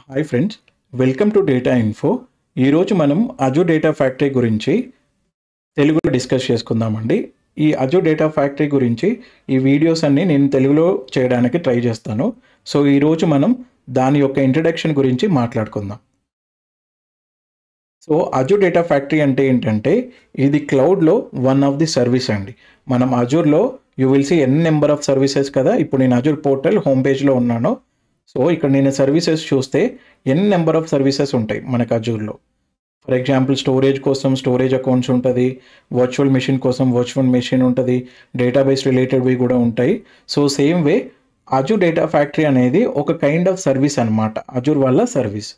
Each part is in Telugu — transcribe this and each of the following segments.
Hi friends welcome to data info ఈరోజు మనం అజో డేటా ఫ్యాక్టరీ గురించి తెలుగులో డిస్కస్ చేసుకుందామండి ఈ అజో డేటా ఫ్యాక్టరీ గురించి ఈ వీడియోస్ అన్ని నేను తెలుగులో చేయడానికి ట్రై చేస్తాను సో ఈరోజు మనం దాని యొక్క ఇంట్రడక్షన్ గురించి మాట్లాడుకుందాం సో అజో డేటా ఫ్యాక్టరీ అంటే ఏంటంటే ఇది క్లౌడ్లో వన్ ఆఫ్ ది సర్వీస్ అండి మనం అజూర్లో you will see N number of services కదా ఇప్పుడు నేను అజూర్ పోర్టల్ హోమ్ పేజ్లో ఉన్నాను సో ఇక్కడ నేను సర్వీసెస్ చూస్తే ఎన్ నెంబర్ ఆఫ్ సర్వీసెస్ ఉంటాయి మనకు అజూర్లో ఫర్ ఎగ్జాంపుల్ స్టోరేజ్ కోసం స్టోరేజ్ అకౌంట్స్ ఉంటుంది వర్చువల్ మెషిన్ కోసం వర్చువల్ మెషిన్ ఉంటుంది డేటాబేస్ రిలేటెడ్వి కూడా ఉంటాయి so same way Azure data factory అనేది ఒక కైండ్ ఆఫ్ సర్వీస్ అనమాట అజూర్ వాళ్ళ సర్వీస్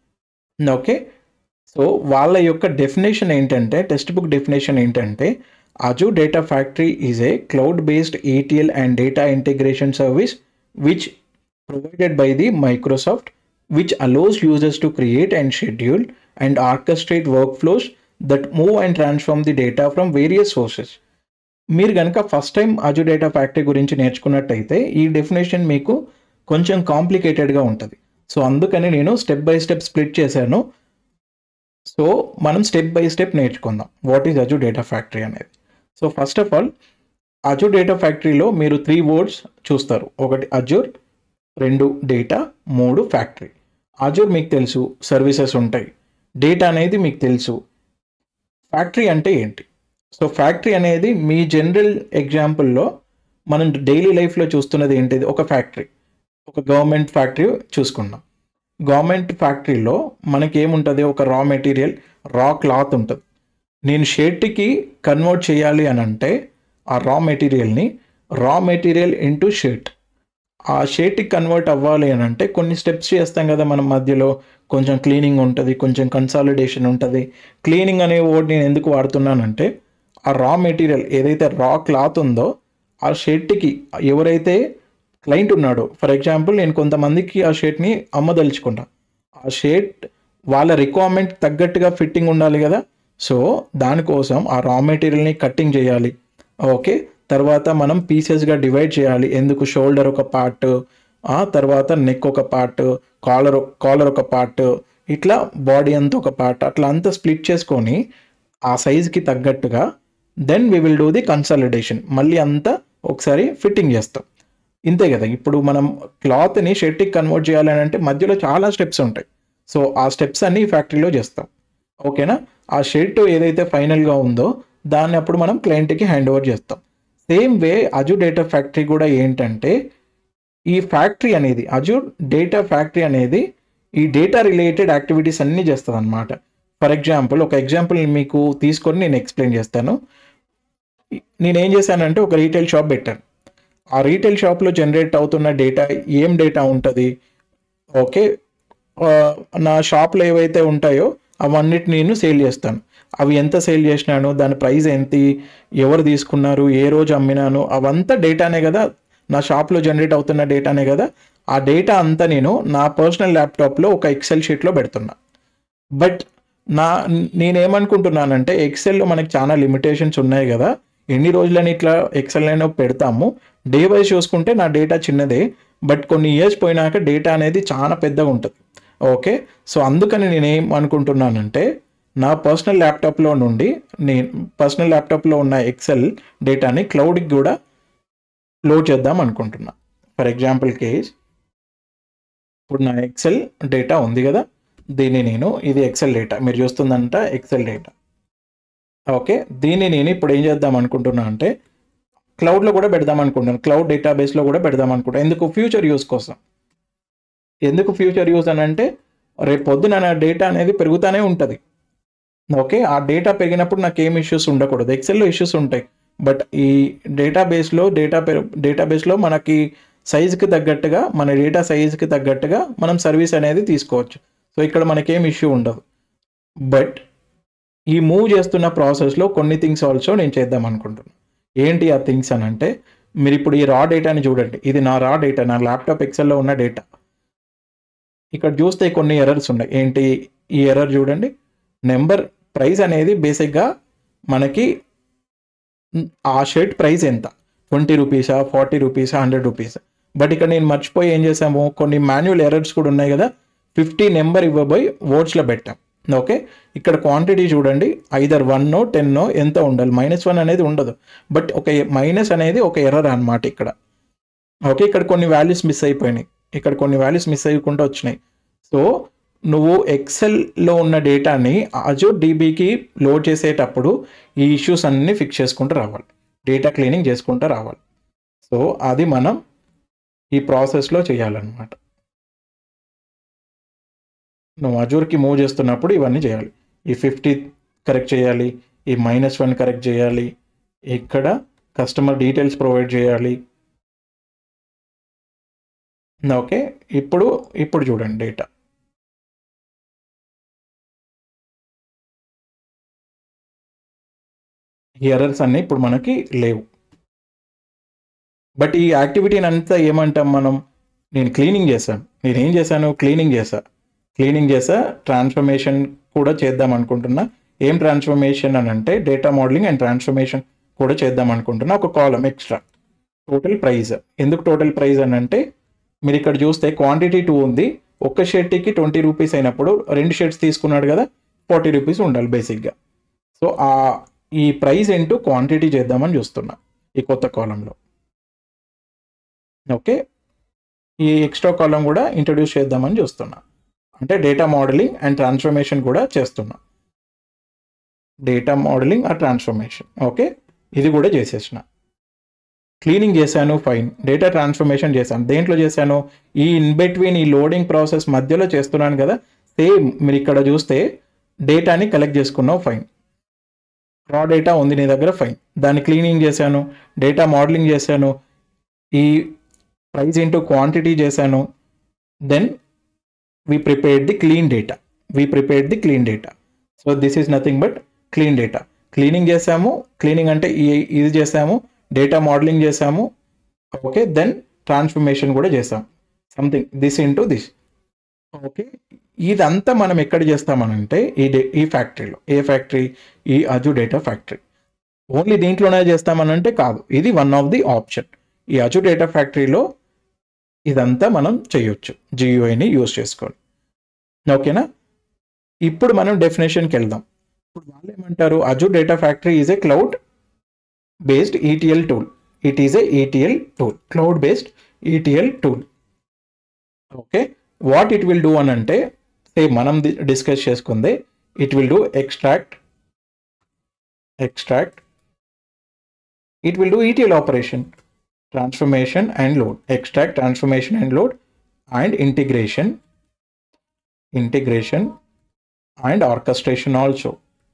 ఓకే సో వాళ్ళ యొక్క డెఫినేషన్ ఏంటంటే టెక్స్ట్ బుక్ డెఫినేషన్ ఏంటంటే Azure data factory is a cloud based ATL and data integration service which provided by the Microsoft, which allows users to create and schedule and orchestrate workflows that move and transform the data from various sources. మీరు కనుక first time Azure data factory గురించి నేర్చుకున్నట్టయితే ఈ డెఫినేషన్ మీకు కొంచెం కాంప్లికేటెడ్గా ఉంటుంది సో అందుకని నేను స్టెప్ బై స్టెప్ స్ప్లిట్ చేశాను సో మనం స్టెప్ బై స్టెప్ నేర్చుకుందాం what is Azure data factory అనేది so first of all Azure data ఫ్యాక్టరీలో మీరు త్రీ వర్డ్స్ చూస్తారు ఒకటి అజూర్ రెండు డేటా మూడు ఫ్యాక్టరీ అజూర్ మీకు తెలుసు సర్వీసెస్ ఉంటాయి డేటా అనేది మీకు తెలుసు ఫ్యాక్టరీ అంటే ఏంటి సో ఫ్యాక్టరీ అనేది మీ జనరల్ ఎగ్జాంపుల్లో మనం డైలీ లైఫ్లో చూస్తున్నది ఏంటిది ఒక ఫ్యాక్టరీ ఒక గవర్నమెంట్ ఫ్యాక్టరీ చూసుకున్నాం గవర్నమెంట్ ఫ్యాక్టరీలో మనకి ఏముంటుంది ఒక రా మెటీరియల్ రా క్లాత్ ఉంటుంది నేను షర్ట్కి కన్వర్ట్ చేయాలి అని అంటే ఆ రా మెటీరియల్ని రా మెటీరియల్ ఇంటూ షర్ట్ ఆ షర్ట్కి కన్వర్ట్ అవ్వాలి అని అంటే కొన్ని స్టెప్స్ చేస్తాం కదా మనం మధ్యలో కొంచెం క్లీనింగ్ ఉంటుంది కొంచెం కన్సాలిడేషన్ ఉంటుంది క్లీనింగ్ అనే వర్డ్ నేను ఎందుకు వాడుతున్నానంటే ఆ రా మెటీరియల్ ఏదైతే రా క్లాత్ ఉందో ఆ షర్ట్కి ఎవరైతే క్లయింట్ ఉన్నాడో ఫర్ ఎగ్జాంపుల్ నేను కొంతమందికి ఆ షర్ట్ని అమ్మదలుచుకుంటా ఆ షర్ట్ వాళ్ళ రిక్వైర్మెంట్ తగ్గట్టుగా ఫిట్టింగ్ ఉండాలి కదా సో దానికోసం ఆ రా మెటీరియల్ని కట్టింగ్ చేయాలి ఓకే తర్వాత మనం పీసెస్గా డివైడ్ చేయాలి ఎందుకు షోల్డర్ ఒక పార్ట్ ఆ తర్వాత నెక్ ఒక పార్ట్ కాలర్ కాలర్ ఒక పార్ట్ ఇట్లా బాడీ అంతా ఒక పార్ట్ అట్లా అంతా స్ప్లిట్ చేసుకొని ఆ సైజ్కి తగ్గట్టుగా then we will do the consolidation మళ్ళీ అంతా ఒకసారి ఫిట్టింగ్ చేస్తాం ఇంతే కదా ఇప్పుడు మనం క్లాత్ని షర్ట్కి కన్వర్ట్ చేయాలని అంటే మధ్యలో చాలా స్టెప్స్ ఉంటాయి సో ఆ స్టెప్స్ అన్ని ఫ్యాక్టరీలో చేస్తాం ఓకేనా ఆ షర్ట్ ఏదైతే ఫైనల్గా ఉందో దాన్ని అప్పుడు మనం క్లయింట్కి హ్యాండ్ ఓవర్ చేస్తాం same way Azure data factory కూడా ఏంటంటే ఈ ఫ్యాక్టరీ అనేది అజు డేటా ఫ్యాక్టరీ అనేది ఈ డేటా రిలేటెడ్ యాక్టివిటీస్ అన్నీ చేస్తుంది అనమాట ఫర్ ఎగ్జాంపుల్ ఒక ఎగ్జాంపుల్ మీకు తీసుకొని నేను ఎక్స్ప్లెయిన్ చేస్తాను నేను ఏం చేశానంటే ఒక రీటైల్ షాప్ పెట్టాను ఆ రీటైల్ షాప్లో జనరేట్ అవుతున్న డేటా ఏం డేటా ఉంటుంది ఓకే నా షాప్లో ఏవైతే ఉంటాయో అవన్నిటి నేను సేల్ చేస్తాను అవి ఎంత సేల్ చేసినాను దాని ప్రైస్ ఎంత ఎవరు తీసుకున్నారు ఏ రోజు అమ్మినాను అవంతా డేటానే కదా నా షాప్లో జనరేట్ అవుతున్న డేటానే కదా ఆ డేటా అంతా నేను నా పర్సనల్ ల్యాప్టాప్లో ఒక ఎక్సెల్ షీట్లో పెడుతున్నా బట్ నా నేనేమనుకుంటున్నానంటే ఎక్సెల్లో మనకి చాలా లిమిటేషన్స్ ఉన్నాయి కదా ఎన్ని రోజులని ఇట్లా ఎక్సెల్ అయినా పెడతాము డే వైజ్ చూసుకుంటే నా డేటా చిన్నదే బట్ కొన్ని ఇయర్స్ పోయినాక డేటా అనేది చాలా పెద్దగా ఉంటుంది ఓకే సో అందుకని నేను ఏం అనుకుంటున్నానంటే నా పర్సనల్ ల్యాప్టాప్లో నుండి నేను పర్సనల్ ల్యాప్టాప్లో ఉన్న ఎక్సెల్ డేటాని క్లౌడ్కి కూడా లోడ్ చేద్దాం అనుకుంటున్నా ఫర్ ఎగ్జాంపుల్ కేస్ ఇప్పుడు నా ఎక్సెల్ డేటా ఉంది కదా దీన్ని నేను ఇది ఎక్సెల్ డేటా మీరు చూస్తుందంట ఎక్సెల్ డేటా ఓకే దీన్ని నేను ఇప్పుడు ఏం చేద్దాం అనుకుంటున్నా అంటే క్లౌడ్లో కూడా పెడదాం అనుకుంటున్నాను క్లౌడ్ డేటాబేస్లో కూడా పెడదాం అనుకుంటాను ఎందుకు ఫ్యూచర్ యూస్ కోసం ఎందుకు ఫ్యూచర్ యూస్ అని అంటే రేపు పొద్దున నా డేటా అనేది పెరుగుతూనే ఉంటుంది ఓకే ఆ డేటా పెరిగినప్పుడు నాకు ఏం ఇష్యూస్ ఉండకూడదు ఎక్సెల్లో ఇష్యూస్ ఉంటాయి బట్ ఈ డేటాబేస్లో డేటా పెరు డేటాబేస్లో మనకి సైజుకి తగ్గట్టుగా మన డేటా సైజుకి తగ్గట్టుగా మనం సర్వీస్ అనేది తీసుకోవచ్చు సో ఇక్కడ మనకేం ఇష్యూ ఉండదు బట్ ఈ మూవ్ చేస్తున్న ప్రాసెస్లో కొన్ని థింగ్స్ ఆల్సో నేను చేద్దాం అనుకుంటున్నాను ఏంటి ఆ థింగ్స్ అని అంటే మీరు ఇప్పుడు ఈ రా డేటాని చూడండి ఇది నా రా డేటా నా ల్యాప్టాప్ ఎక్సెల్లో ఉన్న డేటా ఇక్కడ చూస్తే కొన్ని ఎర్రర్స్ ఉన్నాయి ఏంటి ఈ ఎర్రర్ చూడండి నెంబర్ ప్రైస్ అనేది బేసిక్గా మనకి ఆ షర్ట్ ప్రైస్ ఎంత ట్వంటీ రూపీసా ఫార్టీ రూపీసా హండ్రెడ్ రూపీసా బట్ ఇక్కడ నేను మర్చిపోయి ఏం చేసాము కొన్ని మాన్యువల్ ఎర్రర్స్ కూడా ఉన్నాయి కదా ఫిఫ్టీ నెంబర్ ఇవ్వబోయి వర్డ్స్లో పెట్టాం ఓకే ఇక్కడ క్వాంటిటీ చూడండి ఐదర్ వన్నో టెన్నో ఎంత ఉండాలి మైనస్ వన్ అనేది ఉండదు బట్ ఒక మైనస్ అనేది ఒక ఎర్రర్ అన్నమాట ఇక్కడ ఓకే ఇక్కడ కొన్ని వాల్యూస్ మిస్ అయిపోయినాయి ఇక్కడ కొన్ని వాల్యూస్ మిస్ అయ్యకుండా వచ్చినాయి సో నువ్వు ఎక్సెల్లో ఉన్న డేటాని అజూర్ డీబీకి లోడ్ చేసేటప్పుడు ఈ ఇష్యూస్ అన్నీ ఫిక్స్ చేసుకుంటూ రావాలి డేటా క్లీనింగ్ చేసుకుంటూ రావాలి సో అది మనం ఈ ప్రాసెస్లో చేయాలన్నమాట నువ్వు అజూర్కి మూవ్ చేస్తున్నప్పుడు ఇవన్నీ చేయాలి ఈ ఫిఫ్టీ కరెక్ట్ చేయాలి ఈ మైనస్ వన్ కరెక్ట్ చేయాలి ఇక్కడ కస్టమర్ డీటెయిల్స్ ప్రొవైడ్ చేయాలి ఓకే ఇప్పుడు ఇప్పుడు చూడండి డేటా ఈ ఎర్రర్స్ అన్నీ ఇప్పుడు మనకి లేవు బట్ ఈ యాక్టివిటీని అంతా ఏమంటాం మనం నేను క్లీనింగ్ చేశాను నేను ఏం చేశాను క్లీనింగ్ చేశా క్లీనింగ్ చేసా ట్రాన్స్ఫర్మేషన్ కూడా చేద్దాం అనుకుంటున్నా ఏం ట్రాన్స్ఫర్మేషన్ అని అంటే డేటా మోడలింగ్ అండ్ ట్రాన్స్ఫర్మేషన్ కూడా చేద్దాం అనుకుంటున్నా ఒక కాలం ఎక్స్ట్రా టోటల్ ప్రైస్ ఎందుకు టోటల్ ప్రైస్ అని అంటే మీరు ఇక్కడ చూస్తే క్వాంటిటీ టూ ఉంది ఒక్క షర్ట్కి ట్వంటీ రూపీస్ అయినప్పుడు రెండు షర్ట్స్ తీసుకున్నాడు కదా ఫార్టీ రూపీస్ ఉండాలి బేసిక్గా సో ఆ ఈ ప్రైస్ ఇంటూ క్వాంటిటీ చేద్దామని చూస్తున్నా ఈ కొత్త కాలంలో ఓకే ఈ ఎక్స్ట్రా కాలం కూడా ఇంట్రడ్యూస్ చేద్దామని చూస్తున్నా అంటే డేటా మోడలింగ్ అండ్ ట్రాన్స్ఫర్మేషన్ కూడా చేస్తున్నా డేటా మోడలింగ్ ఆ ట్రాన్స్ఫర్మేషన్ ఓకే ఇది కూడా చేసేసిన క్లీనింగ్ చేశాను ఫైన్ డేటా ట్రాన్స్ఫర్మేషన్ చేశాను దేంట్లో చేశాను ఈ ఇన్ బిట్వీన్ ఈ లోడింగ్ ప్రాసెస్ మధ్యలో చేస్తున్నాను కదా సేమ్ మీరు ఇక్కడ చూస్తే డేటాని కలెక్ట్ చేసుకున్నావు ఫైన్ రా డేటా ఉంది నీ దగ్గర ఫైన్ దాన్ని క్లీనింగ్ చేశాను డేటా మోడలింగ్ చేశాను ఈ ప్రైస్ ఇంటూ క్వాంటిటీ చేశాను then we prepared the clean data we prepared the clean data so this is nothing but clean data cleaning చేసాము క్లీనింగ్ అంటే ఈ- ఇది చేసాము డేటా మోడలింగ్ చేసాము ఓకే దెన్ ట్రాన్స్ఫర్మేషన్ కూడా చేసాం something this into this okay ఇదంతా మనం ఎక్కడ చేస్తామనంటే ఈ డే ఈ ఫ్యాక్టరీలో ఏ ఫ్యాక్టరీ ఈ అజు డేటా ఫ్యాక్టరీ ఓన్లీ దీంట్లోనే చేస్తామనంటే కాదు ఇది వన్ ఆఫ్ ది ఆప్షన్ ఈ అజు డేటా ఫ్యాక్టరీలో ఇదంతా మనం చేయొచ్చు జియోఐని యూస్ చేసుకొని ఓకేనా ఇప్పుడు మనం డెఫినేషన్కి వెళ్దాం ఇప్పుడు వాళ్ళు ఏమంటారు Azure data factory is a cloud based ETL tool it is a ETL tool cloud based ETL tool okay what it will do అని అంటే సే మనం డిస్కస్ చేసుకుంది it will do extract extract it will do ETL operation transformation and load extract transformation and load and integration integration and orchestration also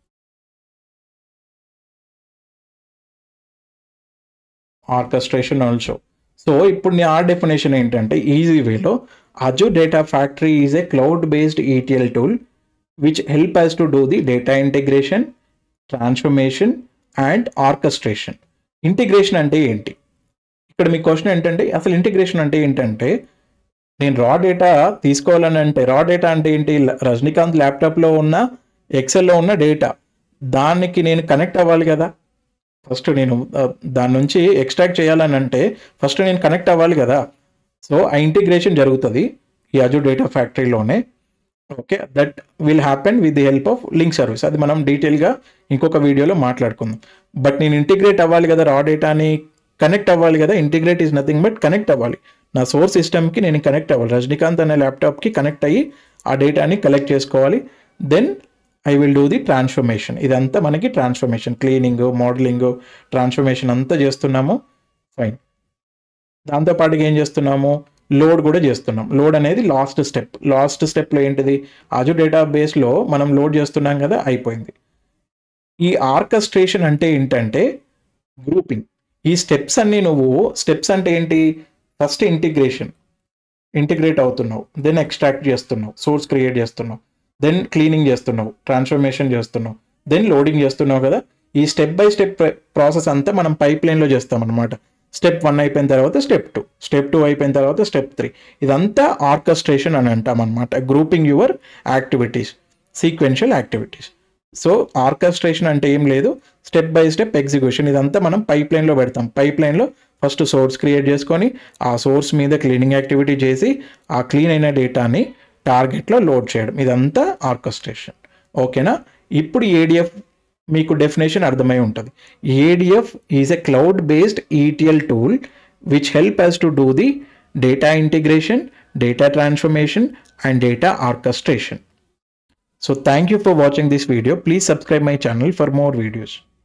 orchestration also so ఇప్పుడు నా డెఫినేషన్ ఏంటంటే ఈజీ వేలో Azure data factory is a cloud based ETL tool which help us to do the data integration transformation and orchestration integration అంటే ఏంటి ఇక్కడ మీ క్వశ్చన్ ఏంటంటే అసలు ఇంటిగ్రేషన్ అంటే ఏంటంటే నేను రా డేటా తీసుకోవాలని అంటే రా డేటా అంటే ఏంటి రజనీకాంత్ ల్యాప్టాప్లో ఉన్న ఎక్సెల్లో ఉన్న డేటా దానికి నేను కనెక్ట్ అవ్వాలి కదా ఫస్ట్ నేను ఆ, దాని నుంచి ఎక్స్ట్రాక్ట్ చేయాలని అంటే ఫస్ట్ నేను కనెక్ట్ అవ్వాలి కదా సో ఆ ఇంటిగ్రేషన్ జరుగుతుంది ఈ అజు డేటా ఫ్యాక్టరీలోనే okay that will happen with the help of link service అది మనం డీటెయిల్గా ఇంకొక వీడియోలో మాట్లాడుకుందాం బట్ నేను ఇంటిగ్రేట్ అవ్వాలి కదా రా డేటాని కనెక్ట్ అవ్వాలి కదా integrate is nothing but connect అవ్వాలి నా సోర్స్ సిస్టమ్కి నేను కనెక్ట్ అవ్వాలి రజనీకాంత్ అనే ల్యాప్టాప్కి కనెక్ట్ అయ్యి ఆ డేటాని కలెక్ట్ చేసుకోవాలి then I will do the transformation ఇదంతా మనకి ట్రాన్స్ఫర్మేషన్ క్లీనింగ్ మోడలింగ్ ట్రాన్స్ఫర్మేషన్ అంతా చేస్తున్నాము ఫైన్ దాంతోపాటుగా ఏం చేస్తున్నాము లోడ్ కూడా చేస్తున్నాం లోడ్ అనేది లాస్ట్ స్టెప్ లాస్ట్ స్టెప్లో ఏంటిది అజు డేటాబేస్లో మనం లోడ్ చేస్తున్నాం కదా అయిపోయింది ఈ ఆర్కెస్ట్రేషన్ అంటే ఏంటంటే గ్రూపింగ్ ఈ స్టెప్స్ అన్ని నువ్వు స్టెప్స్ అంటే ఏంటి ఫస్ట్ ఇంటిగ్రేషన్ ఇంటిగ్రేట్ అవుతున్నావు దెన్ ఎక్స్ట్రాక్ట్ చేస్తున్నావు సోర్స్ క్రియేట్ చేస్తున్నావు దెన్ క్లీనింగ్ చేస్తున్నావు ట్రాన్స్ఫర్మేషన్ చేస్తున్నావు దెన్ లోడింగ్ చేస్తున్నావు కదా ఈ స్టెప్ బై స్టెప్ ప్రాసెస్ అంతా మనం పైప్ లైన్లో చేస్తాం అనమాట స్టెప్ వన్ అయిపోయిన తర్వాత స్టెప్ టూ స్టెప్ టూ అయిపోయిన తర్వాత స్టెప్ త్రీ ఇదంతా ఆర్కెస్ట్రేషన్ అని అంటాం అనమాట grouping your activities sequential activities so orchestration అంటే ఏం లేదు స్టెప్ బై స్టెప్ ఎగ్జిక్యూషన్ ఇదంతా మనం పైప్ లైన్లో పెడతాం పైప్ లైన్లో ఫస్ట్ సోర్స్ క్రియేట్ చేసుకొని ఆ సోర్స్ మీద క్లీనింగ్ యాక్టివిటీ చేసి ఆ క్లీన్ అయిన డేటాని టార్గెట్లో లోడ్ చేయడం ఇదంతా ఆర్కెస్ట్రేషన్ ఓకేనా ఇప్పుడు ఏడిఎఫ్ మీకు డెఫినేషన్ అర్థమై ఉంటుంది ADF is a cloud based ETL tool which help us to do the data integration data transformation and data orchestration So thank you for watching this video. Please subscribe my channel for more videos.